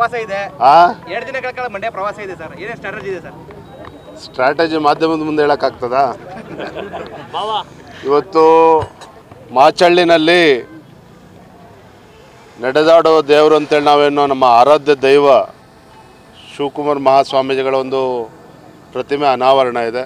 ಪ್ರವಾಸ ಇದೆ ಆ ಎರಡು ದಿನಗಳ ಕಾಲ ಮಂಡ್ಯ ಪ್ರವಾಸ ಇದೆ ಸರ್ ಏನೇ ಸ್ಟ್ರಾಟಜಿ ಇದೆ ಸರ್ ಸ್ಟ್ರಾಟಜಿ ಮಾಧ್ಯಮದ ಮುಂದೆ ಹೇಳೋಕ್ಕಾಗ್ತದಾ ಇವತ್ತು ಮಾಚಳ್ಳಿನಲ್ಲಿ ನಡೆದಾಡೋ ದೇವರು ಅಂತೇಳಿ ನಾವೇನು ನಮ್ಮ ಆರಾಧ್ಯ ದೈವ ಶಿವಕುಮಾರ್ ಮಹಾಸ್ವಾಮೀಜಿಗಳ ಒಂದು ಪ್ರತಿಮೆ ಅನಾವರಣ ಇದೆ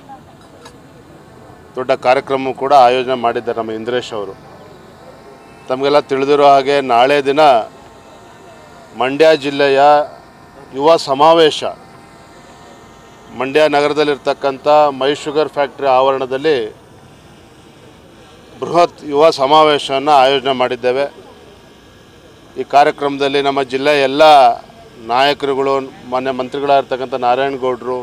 ದೊಡ್ಡ ಕಾರ್ಯಕ್ರಮ ಕೂಡ ಆಯೋಜನೆ ಮಾಡಿದ್ದಾರೆ ನಮ್ಮ ಇಂದ್ರೇಶ್ ಅವರು ತಮಗೆಲ್ಲ ತಿಳಿದಿರೋ ಹಾಗೆ ನಾಳೆ ದಿನ ಮಂಡ್ಯ ಜಿಲ್ಲೆಯ ಯುವ ಸಮಾವೇಶ ಮಂಡ್ಯ ನಗರದಲ್ಲಿರ್ತಕ್ಕಂಥ ಮೈ ಶುಗರ್ ಫ್ಯಾಕ್ಟ್ರಿ ಆವರಣದಲ್ಲಿ ಬೃಹತ್ ಯುವ ಸಮಾವೇಶವನ್ನು ಆಯೋಜನೆ ಮಾಡಿದ್ದೇವೆ ಈ ಕಾರ್ಯಕ್ರಮದಲ್ಲಿ ನಮ್ಮ ಜಿಲ್ಲೆಯ ಎಲ್ಲ ನಾಯಕರುಗಳು ಮಾನ್ಯ ಮಂತ್ರಿಗಳಾಗಿರ್ತಕ್ಕಂಥ ನಾರಾಯಣಗೌಡರು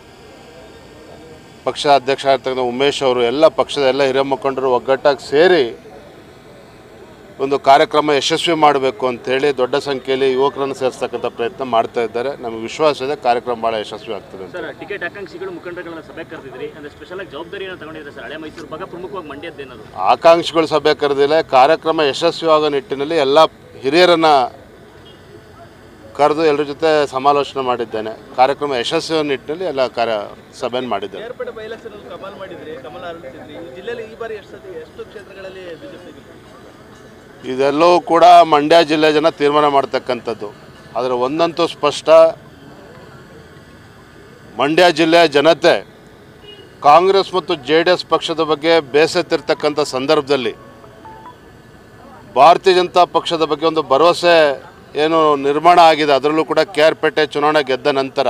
ಪಕ್ಷ ಅಧ್ಯಕ್ಷ ಆಗಿರ್ತಕ್ಕಂಥ ಉಮೇಶ್ ಅವರು ಎಲ್ಲ ಪಕ್ಷದ ಎಲ್ಲ ಹಿರಿಯ ಮುಖಂಡರು ಒಗ್ಗಟ್ಟಾಗಿ ಸೇರಿ ಒಂದು ಕಾರ್ಯಕ್ರಮ ಯಶಸ್ವಿ ಮಾಡಬೇಕು ಅಂತೇಳಿ ದೊಡ್ಡ ಸಂಖ್ಯೆಯಲ್ಲಿ ಯುವಕರನ್ನು ಸೇರಿಸ್ತಕ್ಕಂಥ ಪ್ರಯತ್ನ ಮಾಡ್ತಾ ಇದ್ದಾರೆ ನಮಗೆ ವಿಶ್ವಾಸ ಇದೆ ಕಾರ್ಯಕ್ರಮ ಭಾಳ ಯಶಸ್ವಿ ಆಗ್ತದೆ ಅಂತ ಸರ್ ಟಿಕೆಟ್ ಆಕಾಂಕ್ಷಿಗಳು ಮುಖಂಡರುಗಳನ್ನ ಸಭೆ ಕರೆದಿದ್ರಿ ಅಂದ್ರೆ ಸ್ಪೆಷಲ್ ಆಗಿ ಜವಾಬ್ದಾರಿಯನ್ನು ತಗೊಂಡಿದ್ರೆ ಸರ್ ಹಳೆ ಮೈಸೂರು ಭಾಗ ಪ್ರಮುಖವಾಗಿ ಮಂಡ್ಯದ್ದೇನದು ಆಕಾಂಕ್ಷಿಗಳು ಸಭೆ ಕರೆದಿಲ್ಲ ಕಾರ್ಯಕ್ರಮ ಯಶಸ್ವಿಯಾಗೋ ನಿಟ್ಟಿನಲ್ಲಿ ಎಲ್ಲ ಹಿರಿಯರನ್ನು ಕರೆದು ಎಲ್ಲರ ಜೊತೆ ಸಮಾಲೋಚನೆ ಮಾಡಿದ್ದೇನೆ ಕಾರ್ಯಕ್ರಮ ಯಶಸ್ವಿ ನಿಟ್ಟಿನಲ್ಲಿ ಎಲ್ಲ ಕಾರ್ಯ ಸಭೆಯನ್ನು ಮಾಡಿದ್ದೇನೆ ಏರ್ಪೇಟೆ ಬೈ ಎಲೆಕ್ಷನ್ ಕಮಲ್ ಮಾಡಿದ್ರಿ ಕಮಲ್ ಅರಳಿಸಿದ್ರಿ ಈ ಜಿಲ್ಲೆಯಲ್ಲಿ ಈ ಬಾರಿ ಎಷ್ಟು ಸತಿ ಎಷ್ಟು ಕ್ಷೇತ್ರಗಳಲ್ಲಿ ಬಿಜೆಪಿ ಇದೆಲ್ಲವೂ ಕೂಡ ಮಂಡ್ಯ ಜಿಲ್ಲೆ ಜನ ತೀರ್ಮಾನ ಮಾಡ್ತಕ್ಕಂಥದ್ದು ಆದರೆ ಒಂದಂತೂ ಸ್ಪಷ್ಟ ಮಂಡ್ಯ ಜಿಲ್ಲೆಯ ಜನತೆ ಕಾಂಗ್ರೆಸ್ ಮತ್ತು ಜೆ ಡಿ ಎಸ್ ಪಕ್ಷದ ಬಗ್ಗೆ ಬೇಸತ್ತಿರ್ತಕ್ಕಂಥ ಸಂದರ್ಭದಲ್ಲಿ ಭಾರತೀಯ ಜನತಾ ಪಕ್ಷದ ಬಗ್ಗೆ ಒಂದು ಭರವಸೆ ಏನು ನಿರ್ಮಾಣ ಆಗಿದೆ ಅದರಲ್ಲೂ ಕೂಡ ಕೆ ಆರ್ ಪೇಟೆ ಚುನಾವಣೆ ಗೆದ್ದ ನಂತರ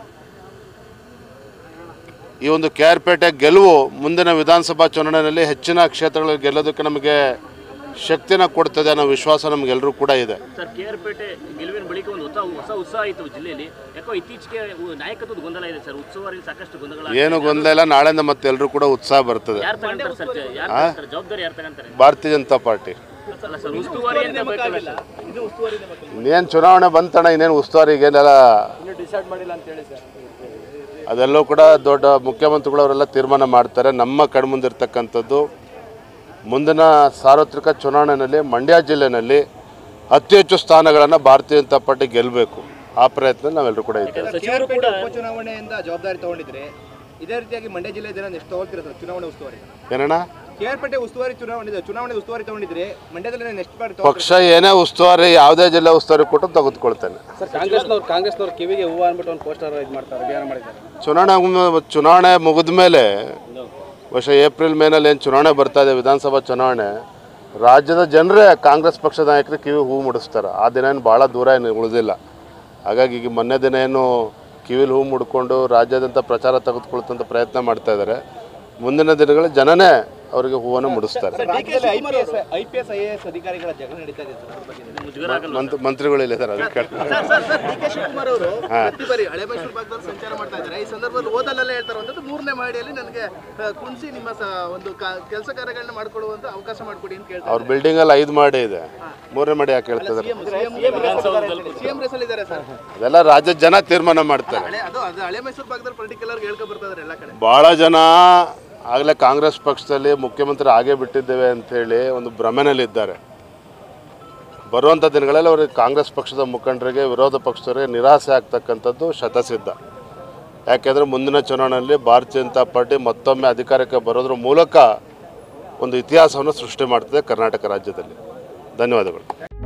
ಈ ಒಂದು ಕೆ ಆರ್ ಪೇಟೆ ಗೆಲುವು ಮುಂದಿನ ವಿಧಾನಸಭಾ ಚುನಾವಣೆಯಲ್ಲಿ ಹೆಚ್ಚಿನ ಕ್ಷೇತ್ರಗಳಲ್ಲಿ ಗೆಲ್ಲೋದಕ್ಕೆ ನಮಗೆ ಶಕ್ತಿನ ಕೊಡ್ತದೆ ಅನ್ನೋ ವಿಶ್ವಾಸ ನಮಗೆಲ್ಲರೂ ಕೂಡ ಇದೆ ಸರ್ ಕೆ ಆರ್ ಪೇಟೆ ಗೆಲುವಿನ ಬಳಿಕ ಒಂದು ಹೊಸ ಹೊಸ ಉತ್ಸಾಹ ಇತ್ತು ಜಿಲ್ಲೆಯಲ್ಲಿ ಯಾಕೋ ಇತ್ತೀಚೆಗೆ ಉ- ನಾಯಕತ್ವದ ಗೊಂದಲ ಇದೆ ಸರ್ ಉತ್ಸವದಲ್ಲಿ ಸಾಕಷ್ಟು ಗೊಂದಲ ಏನು ಗೊಂದಲ ಇಲ್ಲ ನಾಳೆಯಿಂದ ಮತ್ತೆ ಎಲ್ಲರೂ ಕೂಡ ಉತ್ಸಾಹ ಬರ್ತದೆ ಯಾರು ತಗೊಂತಾರೆ ಸರ್ ಯಾರು ತಗೊಂತಾರೆ ಜವಾಬ್ದಾರಿ ಯಾರು ತಗೊಂತಾರೆ ಭಾರತೀಯ ಜನತಾ ಪಾರ್ಟಿ ಅಲ್ಲ ಸರ್ ಉಸ್ತುವಾರಿ ಅಂತ ಬೇಕಲ್ಲ ಸರ್. ಇದು ಉಸ್ತುವಾರಿ ನೇಮಕ ಇನ್ನೇನು ಚುನಾವಣೆ ಬಂತಣ್ಣ ಇನ್ನೇನು ಉಸ್ತುವಾರಿಗೇನೆಲ್ಲ ಇನ್ನು ಡಿಸೈಡ್ ಮಾಡಿಲ್ಲ ಅಂತ ಹೇಳಿ ಸರ್ ಅದೆಲ್ಲವೂ ಕೂಡ ದೊಡ್ಡ ಮುಖ್ಯಮಂತ್ರಿಗಳವರೆಲ್ಲ ತೀರ್ಮಾನ ಮಾಡ್ತಾರೆ ನಮ್ಮ ಕಣ್ಮುಂದಿರ್ತಕ್ಕಂಥದ್ದು ಮುಂದಿನ ಸಾರ್ವತ್ರಿಕ ಚುನಾವಣೆಯಲ್ಲಿ ಮಂಡ್ಯ ಜಿಲ್ಲೆನಲ್ಲಿ ಅತಿ ಹೆಚ್ಚು ಸ್ಥಾನಗಳನ್ನು ಭಾರತೀಯ ಜನತಾ ಪಾರ್ಟಿ ಗೆಲ್ಲಬೇಕು ಆ ಪ್ರಯತ್ನ ನಾವೆಲ್ಲರೂ ಕೂಡ ಇದ್ದೇವೆ ಸಚಿವರು ಕೂಡ ಉಪಚುನಾವಣೆಯಿಂದ ಜವಾಬ್ದಾರಿ ತಗೊಂಡಿದ್ರೆ ಇದೇ ರೀತಿಯಾಗಿ ಮಂಡ್ಯ ಜಿಲ್ಲೆ ಜನ ನೆಕ್ಸ್ಟ್ ತಗೊಳ್ತೀರಾ ಸರ್ ಚುನಾವಣೆ ಉಸ್ತುವಾರಿ ಏನಣ್ಣ ಕೆ ಆರ್ ಪೇಟೆ ಉಸ್ತುವಾರಿ ಚುನಾವಣೆ ಇದೆ. ಚುನಾವಣೆ ಉಸ್ತುವಾರಿ ತಗೊಂಡಿದ್ರೆ ಮಂಡ್ಯದಲ್ಲಿ ನೆಕ್ಸ್ಟ್ ಬಾರಿ ಪಕ್ಷ ಏನೇ ಉಸ್ತುವಾರಿ ಯಾವುದೇ ಜಿಲ್ಲೆ ಉಸ್ತುವಾರಿ ಕೊಟ್ಟು ತೆಗೆದುಕೊಳ್ತೇನೆ ಸರ್ ಕಾಂಗ್ರೆಸ್ನವ್ರು ಕಾಂಗ್ರೆಸ್ನವ್ರು ಕಿವಿಗೆ ಹೂವು ಅಂದ್ಬಿಟ್ಟು ಒಂದು ಪೋಸ್ಟರ್ ಇದು ಮಾಡ್ತಾರೆ ಅಭಿಯಾನ ಮಾಡಿದ್ದಾರೆ ಚುನಾವಣೆ ಮು- ಚುನಾವಣೆ ಮುಗಿದ ಮೇಲೆ ಬಹುಶಃ ಏಪ್ರಿಲ್ ಮೇನಲ್ಲಿ ಏನು ಚುನಾವಣೆ ಬರ್ತಾ ಇದೆ ವಿಧಾನಸಭಾ ಚುನಾವಣೆ ರಾಜ್ಯದ ಜನರೇ ಕಾಂಗ್ರೆಸ್ ಪಕ್ಷದ ನಾಯಕರು ಕಿವಿ ಹೂ ಮುಡಿಸ್ತಾರೆ ಆ ದಿನ ಏನು ಭಾಳ ದೂರ ಏನು ಉಳಿದಿಲ್ಲ ಹಾಗಾಗಿ ಈಗ ಮೊನ್ನೆ ದಿನ ಏನು ಕಿವಿಲಿ ಹೂ ಮುಡ್ಕೊಂಡು ರಾಜ್ಯಾದ್ಯಂತ ಪ್ರಚಾರ ತೆಗೆದುಕೊಳ್ತಂತ ಪ್ರಯತ್ನ ಮಾಡ್ತಾ ಇದ್ದಾರೆ ಮುಂದಿನ ದಿನಗಳಲ್ಲಿ ಜನನೇ ಅವರಿಗೆ ಹೂವನ್ನು ಮುಡಿಸ್ತಾರೆ ರಾಜ್ಯದಲ್ಲಿ I P S I A S ಅಧಿಕಾರಿಗಳ ಜಗಳ ನಡೀತಾ ಇದೆ ಸರ್ ಅದ್ರ ಬಗ್ಗೆ ಮುಜುಗರ ಆಗಲ್ಲ ಮಂತ್ ಮಂತ್ರಿಗಳು ಇದ್ದಾರೆ ಅದಕ್ಕೆ ಕೇಳ್ತಾರೆ sir sir sir D K Shivakumar ಅವರು ಪ್ರತಿ ಬಾರಿ ಹಳೆ ಮೈಸೂರು ಭಾಗದಲ್ಲಿ ಸಂಚಾರ ಮಾಡ್ತಾ ಇದ್ದಾರೆ ಈ ಸಂದರ್ಭದಲ್ಲಿ ಓದಲ್ಲೆಲ್ಲ ಹೇಳ್ತಾರೆ ಅಂತದ್ದು ಮೂರನೇ ಮಹಡಿಯಲ್ಲಿ ನನಗೆ ಆ, ಕುಣಿಸಿ ನಿಮ್ಮ ಸ- ಒಂದು ಕೆಲಸ ಕಾರ್ಯಗಳನ್ನ ಮಾಡ್ಕೊಡುವಂತ ಅವಕಾಶ ಮಾಡಿಕೊಡಿ ಅಂತ ಕೇಳ್ತಾರೆ ಅವ್ರ ಬಿಲ್ಡಿಂಗಲ್ಲಿ ಐದು ಮಾಡಿ ಇದೆ ಮೂರನೇ ಮಾಡಿ ಯಾಕೆ ಹೇಳ್ತಿದ್ದಾರೆ ಸಿಎಂ ರೇಸ್ ಅಲ್ಲಿ ಇದ್ದಾರೆ ಸರ್ ಅದೆಲ್ಲ ರಾಜ್ಯದ ಜನ ತೀರ್ಮಾನ ಮಾಡ್ತಾರೆ ಹಳೆ ಅದು ಅದು ಹಳೆ ಮೈಸೂರು ಭಾಗದಲ್ಲಿ ಪರ್ಟಿಕ್ಯುಲರ್ ಹೇಳ್ಕೊ ಬರ್ತಾ ಇದ್ದಾರೆ ಎಲ್ಲ ಕಡೆ ಭಾಳ ಜನ ಆಗಲೇ ಕಾಂಗ್ರೆಸ್ ಪಕ್ಷದಲ್ಲಿ ಮುಖ್ಯಮಂತ್ರಿ ಆಗೇ ಬಿಟ್ಟಿದ್ದೇವೆ ಅಂಥೇಳಿ ಒಂದು ಭ್ರಮೆನಲ್ಲಿದ್ದಾರೆ ಬರುವಂಥ ದಿನಗಳಲ್ಲಿ ಅವರಿಗೆ ಕಾಂಗ್ರೆಸ್ ಪಕ್ಷದ ಮುಖಂಡರಿಗೆ ವಿರೋಧ ಪಕ್ಷದವರಿಗೆ ನಿರಾಸೆ ಆಗ್ತಕ್ಕಂಥದ್ದು ಶತಸಿದ್ಧ ಯಾಕೆಂದರೆ ಮುಂದಿನ ಚುನಾವಣೆಯಲ್ಲಿ ಭಾರತೀಯ ಜನತಾ ಪಾರ್ಟಿ ಮತ್ತೊಮ್ಮೆ ಅಧಿಕಾರಕ್ಕೆ ಬರೋದ್ರ ಮೂಲಕ ಒಂದು ಇತಿಹಾಸವನ್ನು ಸೃಷ್ಟಿ ಮಾಡ್ತದೆ ಕರ್ನಾಟಕ ರಾಜ್ಯದಲ್ಲಿ ಧನ್ಯವಾದಗಳು